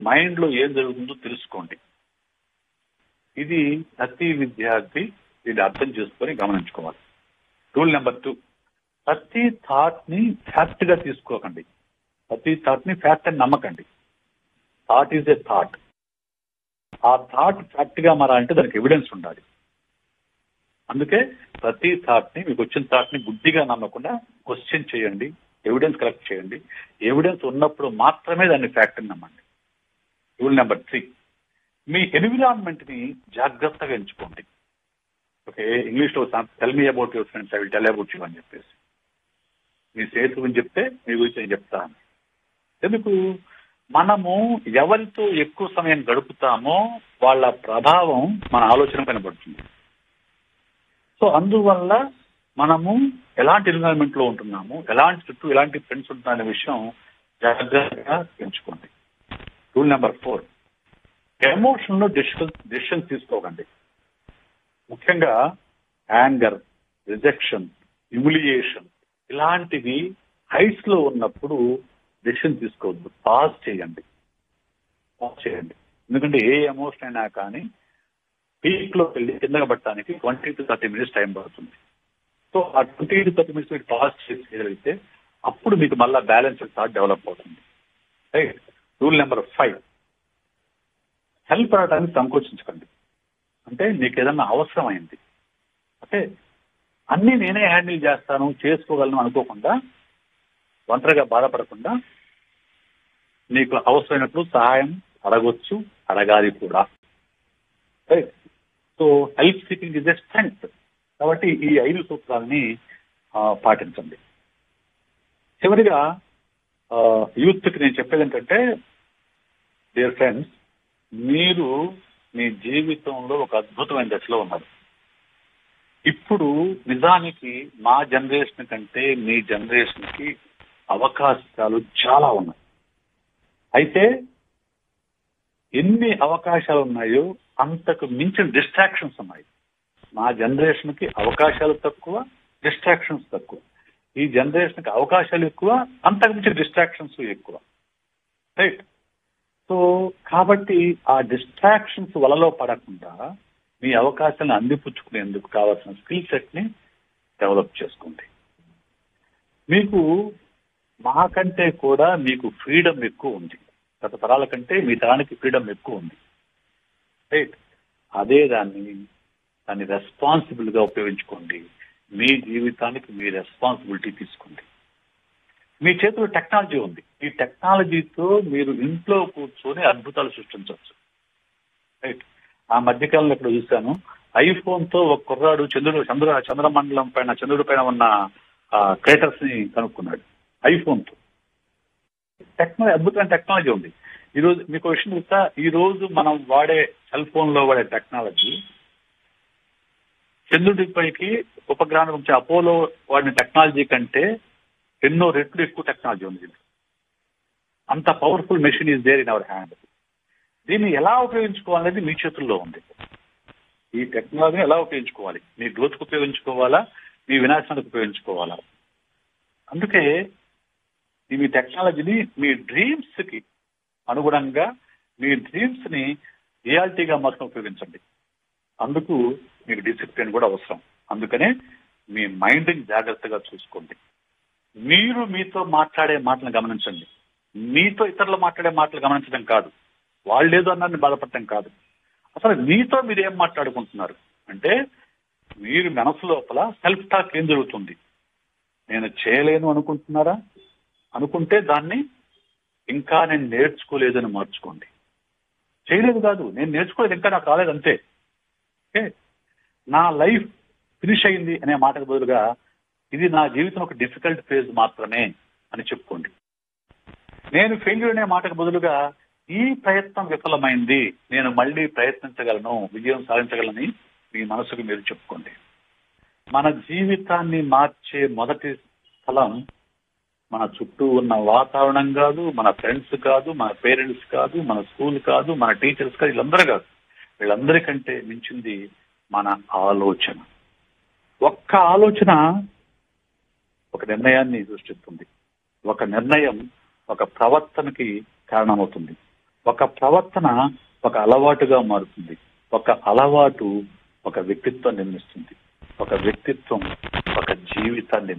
Mind లో ఏం జరుగుతుందో తెలుసుకోండి ఇది ప్రతి విద్యార్థి ఇది అర్థం చేసుకొని గమనించుకోవాలి రూల్ నెంబర్ టూ ప్రతి థాట్ ని ఫ్యాక్ట్ గా తీసుకోకండి ప్రతి థాట్ ని ఫ్యాక్ట్ అని నమ్మకండి థాట్ ఈజ్ ఎ థాట్ ఆ థాట్ ఫ్యాక్ట్ గా మారాలంటే దానికి ఎవిడెన్స్ ఉండాలి అందుకే ప్రతి థాట్ ని మీకు వచ్చిన థాట్ ని గుడ్డిగా నమ్మకుండా క్వశ్చన్ చేయండి ఎవిడెన్స్ కలెక్ట్ చేయండి ఎవిడెన్స్ ఉన్నప్పుడు మాత్రమే దాన్ని ఫ్యాక్ట్ అని నమ్మండి రూల్ నెంబర్ త్రీ మీ ఎన్విరాన్మెంట్ ని జాగ్రత్తగా ఎంచుకోండి ఓకే ఇంగ్లీష్ లో tell me about your friends I will tell about you అని చెప్పేసి మీ స్నేహితుల గురించి చెప్తే మీ గురించి నేను చెప్తాను ఎందుకు మనము ఎవరితో ఎక్కువ సమయం గడుపుతామో వాళ్ళ ప్రభావం మన ఆలోచన పైన పడుతుంది సో అందువల్ల మనము ఎలాంటి ఎన్విరాన్మెంట్ లో ఉంటున్నాము ఎలాంటి చుట్టూ ఎలాంటి ఫ్రెండ్స్ ఉంటున్నారనే విషయం జాగ్రత్తగా ఎంచుకోండి రూల్ నెంబర్ ఫోర్ ఎమోషన్ లో డెసిషన్ డెసిషన్ తీసుకోకండి ముఖ్యంగా యాంగర్ రిజెక్షన్ హ్యూమిలియేషన్ ఇలాంటివి హైట్స్ లో ఉన్నప్పుడు డెసిషన్ తీసుకోవద్దు పాజ్ చేయండి పాజ్ చేయండి ఎందుకంటే ఏ ఎమోషన్ అయినా కానీ పీక్ లో వెళ్ళి కిందగా పట్టడానికి twenty to thirty minutes time పడుతుంది సో ఆ ట్వంటీ టు థర్టీ మినిట్స్ మీరు పాజ్ చేయగలిగితే అప్పుడు మీకు మళ్ళీ బ్యాలెన్స్ థాట్ డెవలప్ అవుతుంది right rule number five help అడగడానికి సంకోచించకండి అంటే మీకు ఏదన్నా అవసరమైంది అంటే అన్ని నేనే హ్యాండిల్ చేస్తాను చేసుకోగలను అనుకోకుండా ఒంటరిగా బాధపడకుండా నీకు అవసరమైనప్పుడు సహాయం అడగొచ్చు అడగాలి కూడా right so help seeking is a strength కాబట్టి ఈ ఐదు సూత్రాలని ఆ, పాటించండి చివరిగా యూత్ కి నేను చెప్పేది ఏంటంటే డియర్ ఫ్రెండ్స్ మీరు మీ జీవితంలో ఒక అద్భుతమైన దశలో ఉన్నారు ఇప్పుడు నిజానికి మా జనరేషన్ కంటే మీ జనరేషన్ కి అవకాశాలు చాలా ఉన్నాయి అయితే ఎన్ని అవకాశాలు ఉన్నాయో అంతకు మించిన డిస్ట్రాక్షన్స్ ఉన్నాయి మా జనరేషన్ కి అవకాశాలు తక్కువ డిస్ట్రాక్షన్స్ తక్కువ ఈ జనరేషన్ కి అవకాశాలు ఎక్కువ అంతకు మించిన డిస్ట్రాక్షన్స్ ఎక్కువ రైట్ సో కాబట్టి ఆ డిస్ట్రాక్షన్స్ వలలో పడకుండా మీ అవకాశాలను అందిపుచ్చుకునేందుకు కావాల్సిన స్కిల్ సెట్ ని డెవలప్ చేసుకోండి మీకు మాకంటే కూడా మీకు ఫ్రీడమ్ ఎక్కువ ఉంది గత తరాల కంటే మీ తరానికి ఫ్రీడమ్ ఎక్కువ ఉంది రైట్ అదే దాన్ని దాన్ని రెస్పాన్సిబుల్ గా ఉపయోగించుకోండి మీ జీవితానికి మీ రెస్పాన్సిబిలిటీ తీసుకోండి మీ చేతిలో టెక్నాలజీ ఉంది ఈ టెక్నాలజీతో మీరు ఇంట్లో కూర్చొని అద్భుతాలు సృష్టించవచ్చు రైట్ ఆ మధ్యకాలంలో ఇక్కడ చూశాను ఐఫోన్ తో ఒక కుర్రాడు చంద్రుడు చంద్ర చంద్రమండలం పైన చంద్రుడి పైన ఉన్న క్రేటర్స్ ని కనుక్కున్నాడు ఐఫోన్ తో టెక్నాలజీ అద్భుతమైన టెక్నాలజీ ఉంది ఈ రోజు మీకు ఒక విషయం చెప్తా ఈ రోజు మనం వాడే సెల్ ఫోన్ లో వాడే టెక్నాలజీ చంద్రుడి పైకి ఉపగ్రహం నుంచి అపోలో వాడిన టెక్నాలజీ కంటే ఎన్నో రెట్లు ఎక్కువ టెక్నాలజీ ఉంది దీంట్లో. అంత powerful machine is there in our hand దీన్ని ఎలా ఉపయోగించుకోవాలనేది మీ చేతుల్లో ఉంది ఈ టెక్నాలజీని ఎలా ఉపయోగించుకోవాలి మీ గ్రోత్కు ఉపయోగించుకోవాలా మీ వినాశనానికి ఉపయోగించుకోవాలా అందుకే ఈ మీ టెక్నాలజీని మీ డ్రీమ్స్ కి అనుగుణంగా మీ డ్రీమ్స్ ని రియాలిటీగా మాత్రం ఉపయోగించండి అందుకు మీకు డిసిప్లిన్ కూడా అవసరం అందుకనే మీ మైండ్ ని జాగ్రత్తగా చూసుకోండి మీరు మీతో మాట్లాడే మాటలను గమనించండి మీతో ఇతరులు మాట్లాడే మాటలు గమనించడం కాదు వాళ్ళు ఏదో అన్నారని బాధపడటం కాదు అసలు మీతో మీరు ఏం మాట్లాడుకుంటున్నారు అంటే మీరు మనసు లోపల సెల్ఫ్ టాక్ ఏం జరుగుతుంది నేను చేయలేను అనుకుంటున్నారా అనుకుంటే దాన్ని ఇంకా నేను నేర్చుకోలేదని మార్చుకోండి చేయలేదు కాదు నేను నేర్చుకోలేదు ఇంకా నాకు రాలేదు అంతే ఓకే నా లైఫ్ ఫినిష్ అయింది అనే మాటకు బదులుగా ఇది నా జీవితం ఒక డిఫికల్ట్ ఫేజ్ మాత్రమే అని చెప్పుకోండి నేను ఫెయిల్యూర్ అనే మాటకు బదులుగా ఈ ప్రయత్నం విఫలమైంది నేను మళ్ళీ ప్రయత్నించగలను విజయం సాధించగలని మీ మనసుకు మీరు చెప్పుకోండి మన జీవితాన్ని మార్చే మొదటి స్థలం మన చుట్టూ ఉన్న వాతావరణం కాదు మన ఫ్రెండ్స్ కాదు మన పేరెంట్స్ కాదు మన స్కూల్ కాదు మన టీచర్స్ కాదు వీళ్ళందరూ కాదు వీళ్ళందరికంటే మించింది మన ఆలోచన ఒక్క ఆలోచన ఒక నిర్ణయాన్ని సృష్టిస్తుంది ఒక నిర్ణయం ఒక ప్రవర్తనకి కారణమవుతుంది ఒక ప్రవర్తన ఒక అలవాటుగా మారుతుంది ఒక అలవాటు ఒక వ్యక్తిత్వం నిర్మిస్తుంది ఒక వ్యక్తిత్వం ఒక జీవితాన్ని